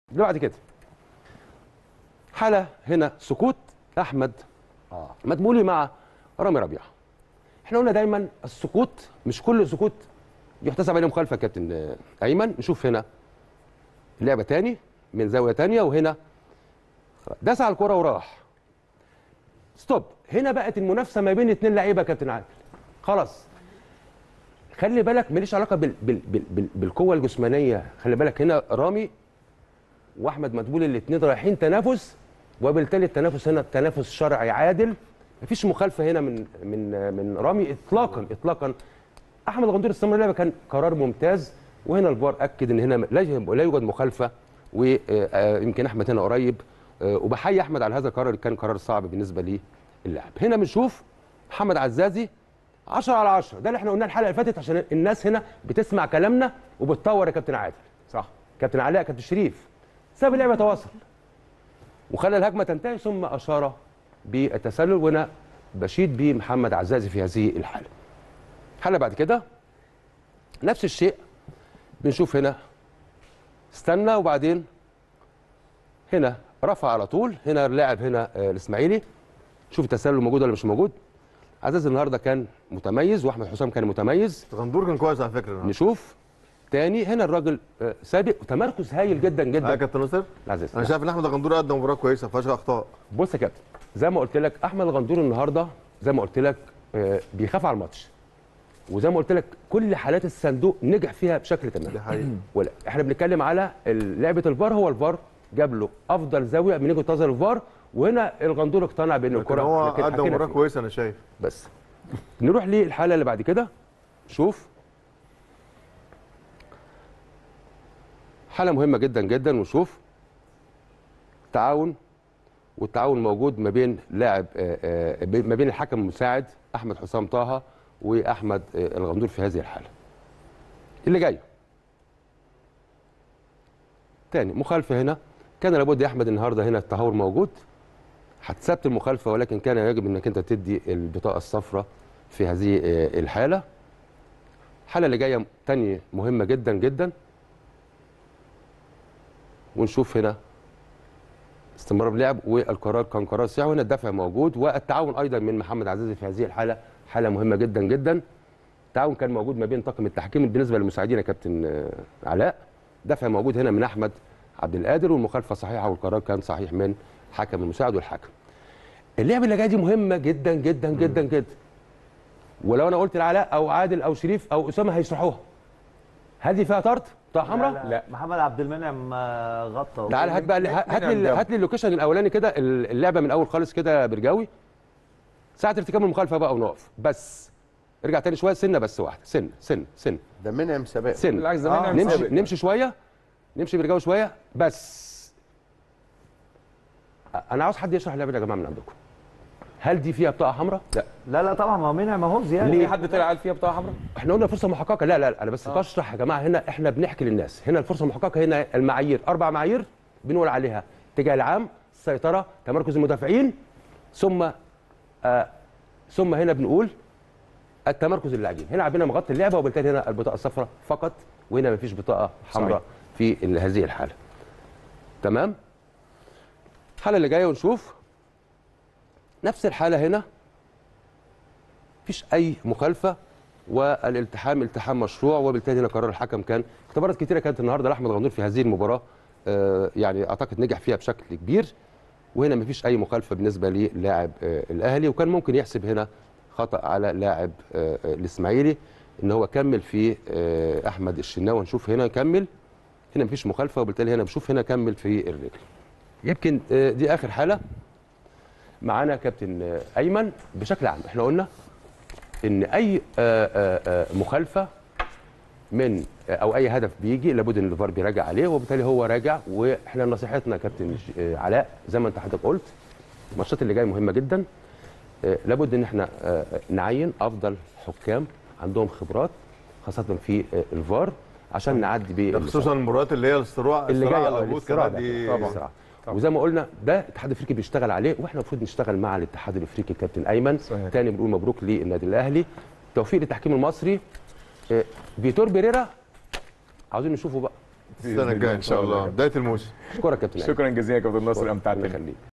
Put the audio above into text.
اللي بعد كده حاله هنا سكوت احمد اه مدبولي مع رامي ربيعه احنا قلنا دايما السكوت مش كل سكوت يحتسب عليه مخالفه يا كابتن آه، ايمن نشوف هنا لعبه تاني من زاويه تانيه وهنا داس على الكره وراح ستوب هنا بقت المنافسه ما بين اتنين لعيبه يا كابتن عادل خلاص خلي بالك ماليش علاقه بال بال بال بال بالقوه الجسمانيه خلي بالك هنا رامي واحمد مدبولي الاثنين رايحين تنافس وبالتالي التنافس هنا تنافس شرعي عادل مفيش مخالفه هنا من من من رامي اطلاقا اطلاقا احمد غندور استمر اللعبه كان قرار ممتاز وهنا الفار اكد ان هنا لا يوجد- لا يوجد مخالفه ويمكن احمد هنا قريب آه، وبحيي احمد على هذا القرار اللي كان قرار صعب بالنسبه للاعب هنا بنشوف محمد عزازي 10 على 10 ده اللي احنا قلناه الحلقه اللي فاتت عشان الناس هنا بتسمع كلامنا وبتطور يا كابتن عادل صح كابتن علاء كابتن شريف ساب اللعبه تواصل وخلى الهجمه تنتهي ثم اشار بالتسلل وانا بشيد بمحمد عزازي في هذه الحاله. الحاله بعد كده نفس الشيء بنشوف هنا استنى وبعدين هنا رفع على طول هنا اللاعب هنا آه، الاسماعيلي شوف التسلل موجود ولا مش موجود عزاز النهارده كان متميز واحمد حسام كان متميز غندور كان كويس على فكره النهارده. نشوف تاني هنا الراجل آه، سابق وتمركز هايل جدا اه يا جدا كابتن ناصر العزيز انا شايف ان احمد غندور قدم مباراه كويسه ما فيهاش اخطاء بص يا كابتن زي ما قلت لك احمد الغندور النهارده زي ما قلت لك آه، بيخاف على الماتش وزي ما قلت لك كل حالات الصندوق نجح فيها بشكل دي تمام حقيقه ولا احنا بنتكلم على ال- لعبه الفار هو الفار جاب له افضل زاويه من وجهه نظر الفار وهنا الغندور اقتنع بان لكن الكره هو لكن قدم حكينا مباراه فيه. كويسه انا شايف بس نروح للحاله اللي بعد كده شوف حاله مهمه جدا جدا ونشوف تعاون والتعاون موجود ما بين لاعب آه، آه، ما بين الحكم المساعد احمد حسام طه واحمد آه، الغندور في هذه الحاله اللي جاي تاني مخالفه هنا كان لابد يا احمد النهارده هنا التهور موجود حتسبت المخالفه ولكن كان يجب انك انت تدي البطاقه الصفراء في هذه آه، الحاله الحاله اللي جايه تانية مهمه جدا جدا ونشوف هنا استمرار اللعب والقرار كان قرار صحيح وهنا الدفع موجود والتعاون ايضا من محمد عزيزي في هذه الحاله حاله مهمه جدا جدا التعاون كان موجود ما بين طاقم التحكيم بالنسبه للمساعدين يا كابتن آه، علاء دفع موجود هنا من احمد عبد القادر والمخالفه صحيحه والقرار كان صحيح من الحكم المساعد والحكم اللعبه اللي جايه دي مهمه جدا جدا جدا جدا ولو انا قلت لعلاء او عادل او شريف او اسامه هيشرحوها هل دي فيها طرد بتاع حمراء لا. محمد عبد المنعم آه، غطى تعال هات بقى هات لي هات لي اللوكيشن الاولاني كده اللعبه من اول خالص كده يا برجاوي ساعه ارتكاب المخالفه بقى ونقف بس ارجع تاني شويه سنه بس واحده سنه سنه سنه ده منعم سباق سنه بالعكس ده منعم نمشي سابق. نمشي شويه نمشي برجاوي شويه بس انا عاوز حد يشرح اللعبه دي يا جماعه من عندكم هل دي فيها بطاقه حمراء لا لا لا طبعا ما هو منعم اهو زياده في حد طلع قال فيها بطاقه حمراء احنا قلنا فرصه محققه لا لا انا بس بشرح يا جماعه هنا احنا بنحكي للناس هنا الفرصه المحققه هنا المعايير اربع معايير بنقول عليها اتجاه العام السيطره تمركز المدافعين ثم آه ثم هنا بنقول التمركز اللاعبين هنا عندنا مغطي اللعبه وبالتالي هنا البطاقه الصفراء فقط وهنا مفيش بطاقه حمراء في ال- هذه الحاله تمام الحاله اللي جايه ونشوف نفس الحاله هنا مفيش اي مخالفه والالتحام التحام مشروع وبالتالي هنا قرار الحكم كان اختبارات كتيره كانت النهارده لاحمد غندور في هذه المباراه آه، يعني اعتقد نجح فيها بشكل كبير وهنا مفيش اي مخالفه بالنسبه للاعب آه، الاهلي وكان ممكن يحسب هنا خطا على لاعب آه، آه، الاسماعيلي ان هو كمل في آه، احمد الشناوي نشوف هنا كمل هنا مفيش مخالفه وبالتالي هنا بشوف هنا كمل في الرجل يمكن آه، دي اخر حاله معانا كابتن آه، ايمن بشكل عام احنا قلنا ان اي آه، آه، آه، مخالفه من آه، او اي هدف بيجي لابد ان الفار بيراجع عليه وبالتالي هو راجع واحنا نصيحتنا يا كابتن ج- آه، علاء زي ما انت حضرتك قلت الماتشات اللي جايه مهمه جدا آه، لابد ان احنا آه، نعين افضل حكام عندهم خبرات خاصه في آه، الفار عشان نعدي ده بيه خصوصا المباريات اللي هي الصراع اللي الصراع جاي على اه الهبوط الاستراحة كمان دي ده. طبعا وزي ما قلنا ده الاتحاد الافريقي بيشتغل عليه واحنا المفروض نشتغل مع الاتحاد الافريقي كابتن ايمن صحيح. تاني بنقول مبروك للنادي الاهلي توفيق للتحكيم المصري آه، فيتور بيريرا عاوزين نشوفه بقى السنه الجايه ان شاء الله بدايه الموسم اشكرك يا كابتن شكرا جزيلا يا كابتن ناصر الله امتعتنا يخليك